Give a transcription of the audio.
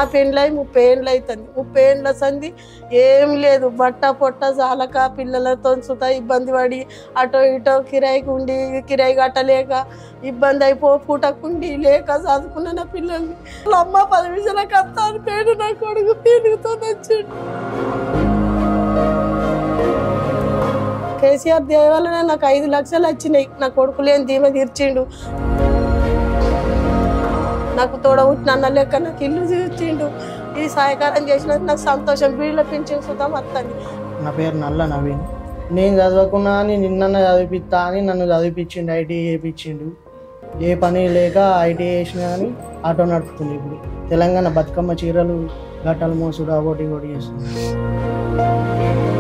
పెండ్లై ముప్పై ఏండ్లు అవుతుంది ముప్పై ఏండ్ల సంది ఏం లేదు బట్ట పొట్ట చాలక పిల్లలతో సుత ఇబ్బంది పడి అటో ఇటో కిరాయికి ఉండి కిరాయి కట్టలేక ఇబ్బంది అయిపో పూటకుండి లేక చదువుకున్న నా పిల్లల్ని వాళ్ళ అమ్మ పది నిమిషాలకు వస్తాను పేరు నా కొడుకు పేరుతో వచ్చిండు కేసీఆర్ దయ వలన నాకు ఐదు లక్షలు వచ్చినాయి నా కొడుకు లేని ధీమ తీర్చిండు నాకు తోడబుట్టిన అన్న లెక్క నాకు ఇల్లు తీర్చిండు ఈ సహాయకారం చేసినందుకు నాకు సంతోషం బీళ్ళ పింఛన్ సుతం వస్తుంది నా పేరు నల్ల నవీన్ నేను చదవకున్నా అని నిన్న చదివిపిస్తా అని నన్ను చదివిపించిండు ఐటీ చేయించిండు ఏ పని లేక ఐటీ చేసిన కానీ ఆటో నడుపుతుంది ఇప్పుడు తెలంగాణ బతుకమ్మ చీరలు గట్టలు మోసుడు ఒకటి ఒకటి చేస్తుంది